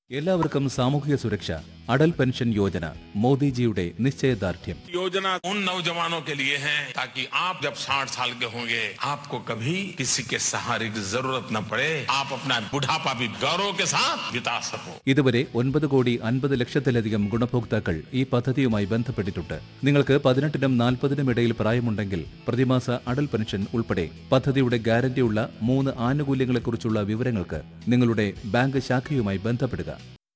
എല്ലാവർക്കും സാമൂഹിക സുരക്ഷ അടൽ പെൻഷൻ യോജന മോദിജിയുടെ നിശ്ചയദാർഢ്യം योजना उन नौजवानों के लिए है ताकि आप जब 60 साल के होंगे आपको कभी किसी के सहारे की जरूरत न पड़े आप अपना बुढ़ापा भी गौरव के साथ बिता सको ഇതുവരെ ഒൻപത് കോടി അൻപത് ലക്ഷത്തിലധികം ഗുണഭോക്താക്കൾ ഈ പദ്ധതിയുമായി ബന്ധപ്പെട്ടിട്ടുണ്ട് നിങ്ങൾക്ക് പതിനെട്ടിനും നാൽപ്പതിനും ഇടയിൽ പ്രായമുണ്ടെങ്കിൽ പ്രതിമാസ അടൽ പെൻഷൻ ഉൾപ്പെടെ പദ്ധതിയുടെ ഗ്യാരണ്ടിയുള്ള മൂന്ന് ആനുകൂല്യങ്ങളെക്കുറിച്ചുള്ള വിവരങ്ങൾക്ക് നിങ്ങളുടെ ബാങ്ക് ശാഖയുമായി ബന്ധപ്പെടുക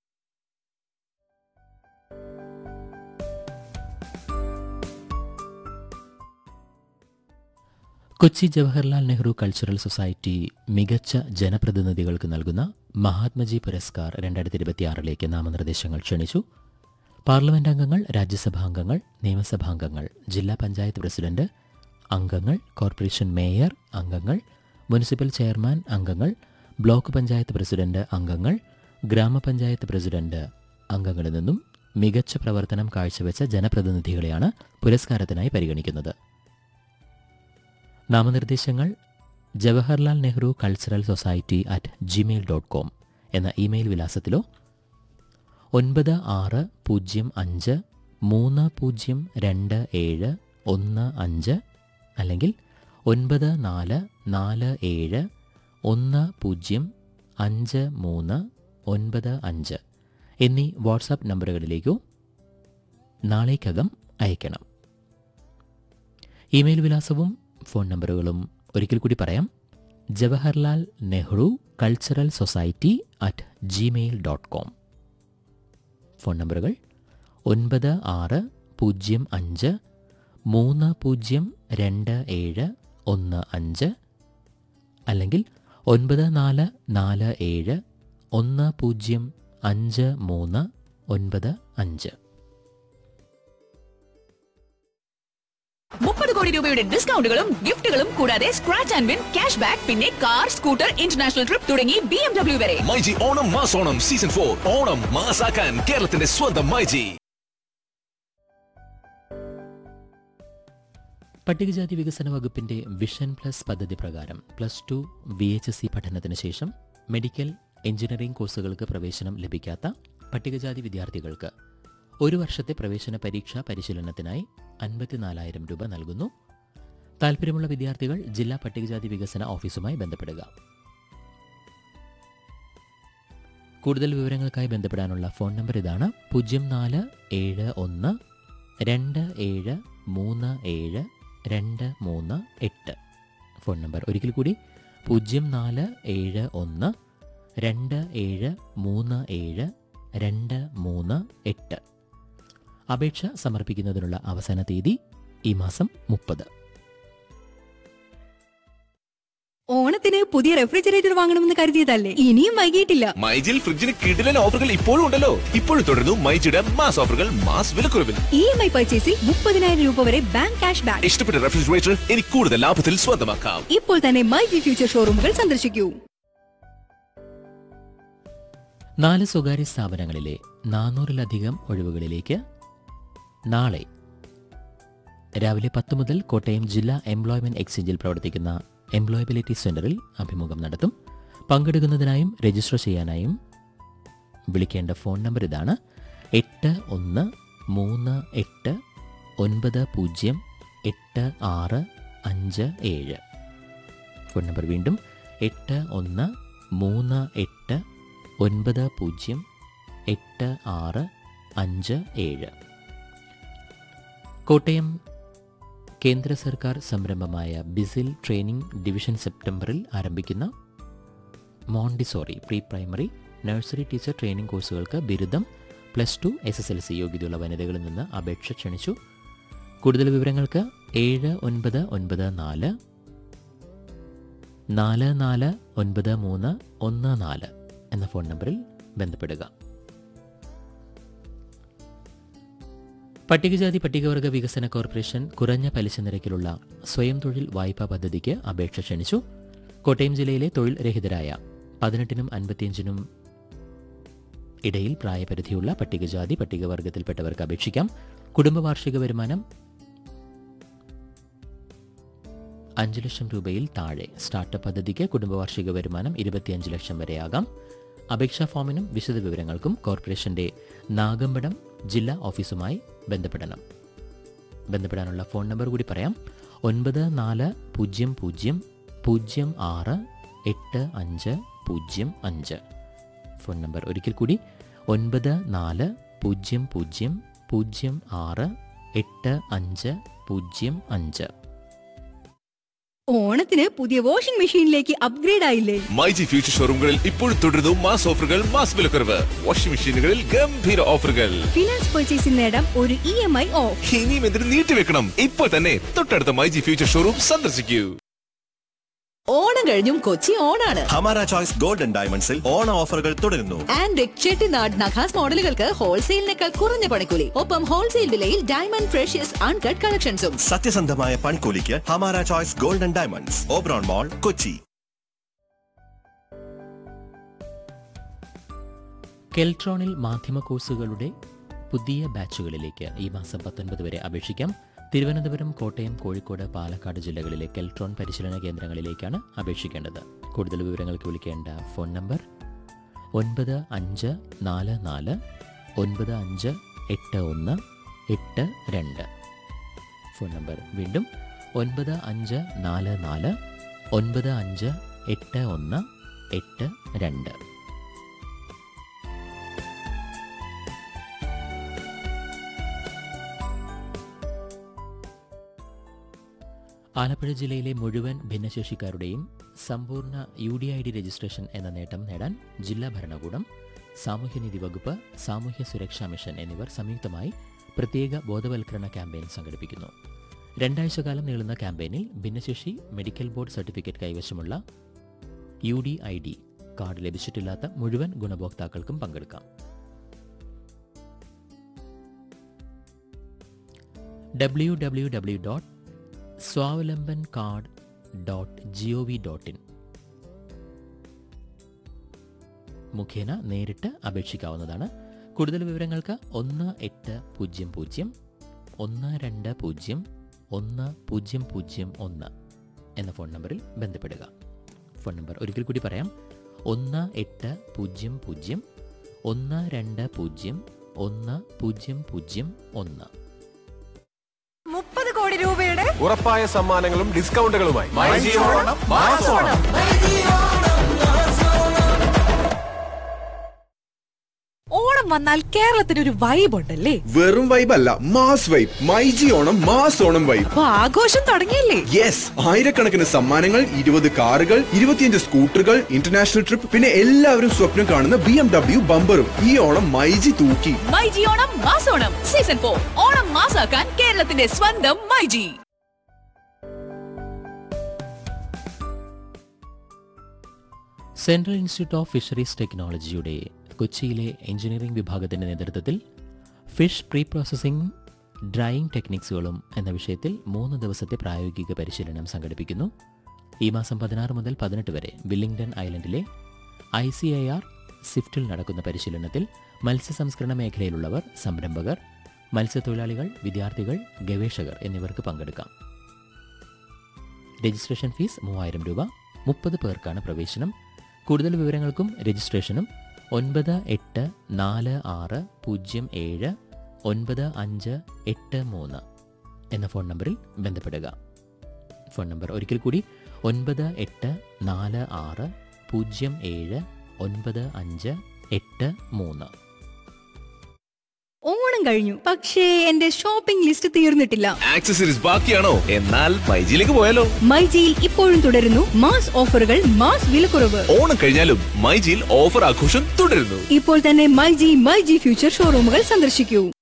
കൊച്ചി ജവഹർലാൽ നെഹ്റു കൾച്ചറൽ സൊസൈറ്റി മികച്ച ജനപ്രതിനിധികൾക്ക് നൽകുന്ന മഹാത്മജി പുരസ്കാർ രണ്ടായിരത്തി ഇരുപത്തിയാറിലേക്ക് നാമനിർദ്ദേശങ്ങൾ ക്ഷണിച്ചു പാർലമെന്റ് അംഗങ്ങൾ രാജ്യസഭാ അംഗങ്ങൾ നിയമസഭാ അംഗങ്ങൾ ജില്ലാ പഞ്ചായത്ത് പ്രസിഡന്റ് അംഗങ്ങൾ കോർപ്പറേഷൻ മേയർ അംഗങ്ങൾ മുനിസിപ്പൽ ചെയർമാൻ അംഗങ്ങൾ ബ്ലോക്ക് പഞ്ചായത്ത് പ്രസിഡന്റ് അംഗങ്ങൾ ഗ്രാമപഞ്ചായത്ത് പ്രസിഡന്റ് അംഗങ്ങളിൽ നിന്നും മികച്ച പ്രവർത്തനം കാഴ്ചവെച്ച ജനപ്രതിനിധികളെയാണ് പുരസ്കാരത്തിനായി പരിഗണിക്കുന്നത് നാമനിർദ്ദേശങ്ങൾ Jawaharlal Nehru cultural society at gmail dot com എന്ന ഇമെയിൽ വിലാസത്തിലോ ഒൻപത് ആറ് പൂജ്യം അഞ്ച് മൂന്ന് പൂജ്യം രണ്ട് ഏഴ് ഒന്ന് അഞ്ച് അല്ലെങ്കിൽ ഒൻപത് നാല് നാല് ഏഴ് ഒന്ന് പൂജ്യം അഞ്ച് മൂന്ന് ഒൻപത് അഞ്ച് എന്നീ വാട്സാപ്പ് നമ്പറുകളിലേക്കോ നാളേക്കകം അയക്കണം ഇമെയിൽ വിലാസവും ഫോൺ നമ്പറുകളും ഒരിക്കൽ കൂടി പറയാം Jawaharlal Nehru cultural society at gmail dot com phone നമ്പറുകൾ ഒൻപത് ആറ് പൂജ്യം അഞ്ച് മൂന്ന് പൂജ്യം രണ്ട് ഏഴ് ഒന്ന് അഞ്ച് അല്ലെങ്കിൽ ഒൻപത് നാല് നാല് ഏഴ് ഒന്ന് പൂജ്യം അഞ്ച് മൂന്ന് ഒൻപത് അഞ്ച് മുപ്പത് കോടി രൂപയുടെ ഡിസ്കൗണ്ടുകളും ഗിഫ്റ്റുകളും കൂടാതെ scratch and win cash back പിന്നെ കാർ സ്കൂട്ടർ ഇന്റർനാഷണൽ ട്രിപ്പ് തുടങ്ങി ബി എം ഡബ്ല്യു വരെ മൈജി ഓണം മാസോണം സീസൺ ഫോർ ഓണം മാസാക്കാൻ കേരളത്തിന്റെ സ്വന്തം മൈജി പട്ടികജാതി വികസന വകുപ്പിന്റെ വിഷൻ പ്ലസ് പദ്ധതി പ്രകാരം plus two V H S C പഠനത്തിന് ശേഷം മെഡിക്കൽ എഞ്ചിനീയറിംഗ് കോഴ്സുകൾക്ക് പ്രവേശനം ലഭിക്കാത്ത പട്ടികജാതി വിദ്യാർത്ഥികൾക്ക് ഒരു വർഷത്തെ പ്രവേശന പരീക്ഷാ പരിശീലനത്തിനായി അൻപത്തിനാലായിരം രൂപ നൽകുന്നു താൽപ്പര്യമുള്ള വിദ്യാർത്ഥികൾ ജില്ലാ പട്ടികജാതി വികസന ഓഫീസുമായി ബന്ധപ്പെടുക കൂടുതൽ വിവരങ്ങൾക്കായി ബന്ധപ്പെടാനുള്ള ഫോൺ നമ്പർ ഇതാണ് പൂജ്യം നാല് ഏഴ് ഒന്ന് രണ്ട് ഏഴ് മൂന്ന് ഏഴ് രണ്ട് മൂന്ന് എട്ട് ഫോൺ നമ്പർ ഒരിക്കൽ കൂടി പൂജ്യം നാല് ഏഴ് ഒന്ന് രണ്ട് ഏഴ് മൂന്ന് ഏഴ് രണ്ട് മൂന്ന് എട്ട് അപേക്ഷ സമർപ്പിക്കുന്നതിനുള്ള അവസാന തീയതി ഈ മാസം മുപ്പത് ഓണത്തിന് പുതിയ റെഫ്രിജറേറ്റർ വാങ്ങണമെന്ന് കരുതിയതല്ലേ ഇനിയും വൈകിയിട്ടില്ല മൈജിൽ ഫ്രിഡ്ജിന് കിടിലൻ ഓഫറുകൾ ഇപ്പോഴും ഉണ്ടല്ലോ ഇപ്പോഴും തുടരുന്നു മൈജിയുടെ മാസ് ഓഫറുകൾ മാസ് വിലക്കുറവിൽ ഇ എം ഐ പർച്ചേസിൽ മുപ്പതിനായിരം രൂപ വരെ ബാങ്ക് ക്യാഷ് ബാക്ക് ഇഷ്ടപ്പെട്ട റെഫ്രിജറേറ്റർ ഇനി കൂടുതൽ ലാഭത്തിൽ സ്വന്തമാക്കാം ഇപ്പോൾ തന്നെ മൈ ജി ഫ്യൂച്ചർ ഷോറൂമുകൾ സന്ദർശിക്കൂ നാല് സ്വകാര്യ സ്ഥാപനങ്ങളിലെ നാനൂറിലധികം ഒഴിവുകളിലേക്ക് നാളെ രാവിലെ പത്ത് മുതൽ കോട്ടയം ജില്ലാ എംപ്ലോയ്മെന്റ് എക്സ്ചേഞ്ചിൽ പ്രവർത്തിക്കുന്ന എംപ്ലോയബിലിറ്റി സെന്ററിൽ അഭിമുഖം നടത്തും പങ്കെടുക്കുന്നതിനായും രജിസ്റ്റർ ചെയ്യാനായും വിളിക്കേണ്ട ഫോൺ നമ്പർ ഇതാണ് എട്ട് ഒന്ന് മൂന്ന് എട്ട് ഒൻപത് പൂജ്യം എട്ട് ആറ് അഞ്ച് ഏഴ് ഫോൺ നമ്പർ വീണ്ടും എട്ട് ഒന്ന് മൂന്ന് എട്ട് ഒൻപത് പൂജ്യം എട്ട് ആറ് അഞ്ച് ഏഴ് കോട്ടയം കേന്ദ്ര സർക്കാർ സംരംഭമായ ബിസിൽ ട്രെയിനിംഗ് ഡിവിഷൻ സെപ്റ്റംബറിൽ ആരംഭിക്കുന്ന Montessori pre primary nursery teacher training കോഴ്സുകൾക്ക് ബിരുദം plus two S S L C യോഗ്യതയുള്ള വനിതകളിൽ നിന്ന് അപേക്ഷ ക്ഷണിച്ചു കൂടുതൽ വിവരങ്ങൾക്ക് ഏഴ് ഒൻപത് ഒൻപത് നാല് നാല് നാല് ഒൻപത് മൂന്ന് ഒന്ന് നാല് എന്ന ഫോൺ നമ്പറിൽ ബന്ധപ്പെടുക പട്ടികജാതി പട്ടികവർഗ വികസന കോർപ്പറേഷൻ കുറഞ്ഞ പലിശ നിരക്കിലുള്ള സ്വയം തൊഴിൽ വായ്പാ പദ്ധതിക്ക് അപേക്ഷ ക്ഷണിച്ചു കോട്ടയം ജില്ലയിലെ തൊഴിൽ രഹിതരായ പതിനെട്ടിനും അൻപത്തിയഞ്ചിനും ഇടയിൽ പ്രായപരിധിയുള്ള പട്ടികജാതി പട്ടികവർഗത്തിൽപ്പെട്ടവർക്ക് അപേക്ഷിക്കാം കുടുംബ വാർഷിക വരുമാനം അഞ്ച് ലക്ഷം രൂപയിൽ താഴെ സ്റ്റാർട്ടപ്പ് പദ്ധതിക്ക് കുടുംബവാർഷിക വരുമാനം ഇരുപത്തിയഞ്ച് ലക്ഷം വരെയാകാം അപേക്ഷാ ഫോമിനും വിശദ വിവരങ്ങൾക്കും കോർപ്പറേഷന്റെ നാഗമ്പടം ജില്ലാ ഓഫീസുമായി ബന്ധപ്പെടണം ബന്ധപ്പെടാനുള്ള ഫോൺ നമ്പർ കൂടി പറയാം ഒൻപത് നാല് പൂജ്യം പൂജ്യം പൂജ്യം ആറ് എട്ട് അഞ്ച് പൂജ്യം അഞ്ച് ഫോൺ നമ്പർ ഒരിക്കൽ കൂടി ഒൻപത് നാല് പൂജ്യം പൂജ്യം പൂജ്യം ആറ് എട്ട് അഞ്ച് പൂജ്യം അഞ്ച് ഓണത്തിന് പുതിയ വാഷിംഗ് മെഷീനിലേക്ക് അപ്ഗ്രേഡ് ആയില്ലേ മൈജി ഫ്യൂച്ചർ ഷോറൂമുകളിൽ ഇപ്പോൾ തുടരുന്നു മാസ് ഓഫറുകൾ മാസ് വിലക്കുറവ് വാഷിംഗ് മെഷീനുകളിൽ ഗംഭീര ഓഫറുകൾ ഫിനാൻസ് പർച്ചേസിൽ നേടാം ഒരു ഇ എം ഐ ഓഫ് ഇനിയും എന്തിനു നീട്ടിവെക്കണം ഇപ്പോൾ തന്നെ തൊട്ടടുത്ത മൈജി ഫ്യൂച്ചർ ഷോറൂം സന്ദർശിക്കൂ ഓണം കഴിഞ്ഞും കൊച്ചി ഓണാണ് ഹമാര ചോയ്സ് ഗോൾഡൻ ഡയമണ്ട്സിൽ ഓണ ഓഫറുകൾ തുടരുന്നു ആൻഡ് ചെട്ടിനാട് നഖാസ് മോഡലുകൾക്ക് ഹോൾസെയിലിനേക്കാൾ കുറഞ്ഞ പണിക്കൂലി ഒപ്പം ഹോൾസെയിൽ വിലയിൽ ഡയമണ്ട് ഫ്രഷ്യസ് അൺകട്ട് കളക്ഷൻസും സത്യസന്ധമായ പണിക്കൂലിക്ക് Hamara choice golden diamonds Oberon mall Kochi കെൽട്രോണിൽ മാധ്യമ കോഴ്സുകളുടെ പുതിയ ബാച്ചുകളിലേക്ക് ഈ മാസം പത്തൊൻപത് വരെ അപേക്ഷിക്കാം തിരുവനന്തപുരം കോട്ടയം കോഴിക്കോട് പാലക്കാട് ജില്ലകളിലെ കെൽട്രോൺ പരിശീലന കേന്ദ്രങ്ങളിലേക്കാണ് അപേക്ഷിക്കേണ്ടത് കൂടുതൽ വിവരങ്ങൾക്ക് വിളിക്കേണ്ട ഫോൺ നമ്പർ ഒൻപത് അഞ്ച് നാല് നാല് ഒൻപത് അഞ്ച് എട്ട് ഒന്ന് എട്ട് രണ്ട് ഫോൺ നമ്പർ വീണ്ടും ഒൻപത് അഞ്ച് നാല് നാല് ഒൻപത് അഞ്ച് എട്ട് ഒന്ന് എട്ട് രണ്ട് ആലപ്പുഴ ജില്ലയിലെ മുഴുവൻ ഭിന്നശേഷിക്കാരുടെയും സമ്പൂർണ്ണ U D I D registration എന്ന നേട്ടം നേടാൻ ജില്ലാ ഭരണകൂടം സാമൂഹ്യനീതി വകുപ്പ് സാമൂഹ്യ സുരക്ഷാ മിഷൻ എന്നിവർ സംയുക്തമായി പ്രത്യേക ബോധവൽക്കരണ ക്യാമ്പയിൻ സംഘടിപ്പിക്കുന്നു രണ്ടാഴ്ചക്കാലം നീളുന്ന ക്യാമ്പയിനിൽ ഭിന്നശേഷി മെഡിക്കൽ ബോർഡ് സർട്ടിഫിക്കറ്റ് കൈവശമുള്ള U D I D card ലഭിച്ചിട്ടില്ലാത്ത മുഴുവൻ ഗുണഭോക്താക്കൾക്കും പങ്കെടുക്കാം W W W dot Swavlamban card dot G O V dot in മുഖേന നേരിട്ട് അപേക്ഷിക്കാവുന്നതാണ് കൂടുതൽ വിവരങ്ങൾക്ക് ഒന്ന് എട്ട് പൂജ്യം പൂജ്യം ഒന്ന് രണ്ട് പൂജ്യം ഒന്ന് പൂജ്യം പൂജ്യം ഒന്ന് എന്ന ഫോൺ നമ്പറിൽ ബന്ധപ്പെടുക ഫോൺ നമ്പർ ഒരിക്കൽ കൂടി പറയാം ഒന്ന് എട്ട് പൂജ്യം പൂജ്യം ഒന്ന് രണ്ട് പൂജ്യം ഒന്ന് പൂജ്യം പൂജ്യം ഒന്ന് മുപ്പത് കോടി രൂപയുടെ ഉറപ്പായ സമ്മാനങ്ങളും ഡിസ്കൗണ്ടുകളുമായി ഓണം വന്നാൽ കേരളത്തിന് ഒരു വൈബ് ഉണ്ടല്ലേ വെറും വൈബ് അല്ല mass vibe myG Onam mass Onam vibe അപ്പൊ ആഘോഷം തുടങ്ങിയില്ലേ യെസ് ആയിരക്കണക്കിന് സമ്മാനങ്ങൾ ഇരുപത് കാറുകൾ ഇരുപത്തിയഞ്ച് സ്കൂട്ടറുകൾ ഇന്റർനാഷണൽ ട്രിപ്പ് പിന്നെ എല്ലാവരും സ്വപ്നം കാണുന്ന ബി എം ഡബ്ല്യു ബമ്പറും ഈ ഓണം മൈജി തൂക്കി മൈജി ഓണം മാസോണം സീസൺ ഫോർ ഓണം മാസാക്കാൻ കേരളത്തിന്റെ സ്വന്തം myG central institute of fisheries ടെക്നോളജിയുടെ കൊച്ചിയിലെ എഞ്ചിനീയറിംഗ് വിഭാഗത്തിന്റെ നേതൃത്വത്തിൽ ഫിഷ് പ്രീ പ്രോസസ്സിംഗ് ഡ്രൈയിങ് ടെക്നിക്സുകളും എന്ന വിഷയത്തിൽ മൂന്ന് ദിവസത്തെ പ്രായോഗിക പരിശീലനം സംഘടിപ്പിക്കുന്നു ഈ മാസം പതിനാറ് മുതൽ പതിനെട്ട് വരെ വില്ലിംഗ്ടൺ ഐലൻഡിലെ ഐ സി ഐ ആർ സ്വിഫ്റ്റിൽ നടക്കുന്ന പരിശീലനത്തിൽ മത്സ്യസംസ്കരണ മേഖലയിലുള്ളവർ സംരംഭകർ മത്സ്യത്തൊഴിലാളികൾ വിദ്യാർത്ഥികൾ ഗവേഷകർ എന്നിവർക്ക് പങ്കെടുക്കാം രജിസ്ട്രേഷൻ ഫീസ് മൂവായിരം രൂപ മുപ്പത് പേർക്കാണ് പ്രവേശനം കൂടുതൽ വിവരങ്ങൾക്കും രജിസ്ട്രേഷനും ഒൻപത് എട്ട് നാല് ആറ് പൂജ്യം ഏഴ് ഒൻപത് അഞ്ച് എട്ട് മൂന്ന് എന്ന ഫോൺ നമ്പറിൽ ബന്ധപ്പെടുക ഫോൺ നമ്പർ ഒരിക്കൽ കൂടി ഒൻപത് എട്ട് നാല് ആറ് പൂജ്യം ഏഴ് ഒൻപത് അഞ്ച് എട്ട് മൂന്ന് ഓണം കഴിഞ്ഞു പക്ഷേ എന്റെ ഷോപ്പിംഗ് ലിസ്റ്റ് തീർന്നിട്ടില്ല ആക്സസറീസ് ബാക്കിയാണോ എന്നാൽ മൈജിയിലേക്ക് പോയാലോ മൈജിയിൽ ഇപ്പോഴും തുടരുന്നു മാസ് ഓഫറുകൾ മാസ് വിലക്കുറവ് ഓണം കഴിഞ്ഞാലും മൈജിയിൽ ഓഫർ ആഘോഷം തുടരുന്നു ഇപ്പോൾ തന്നെ മൈജി മൈജി ഫ്യൂച്ചർ ഷോറൂമുകൾ സന്ദർശിക്കൂ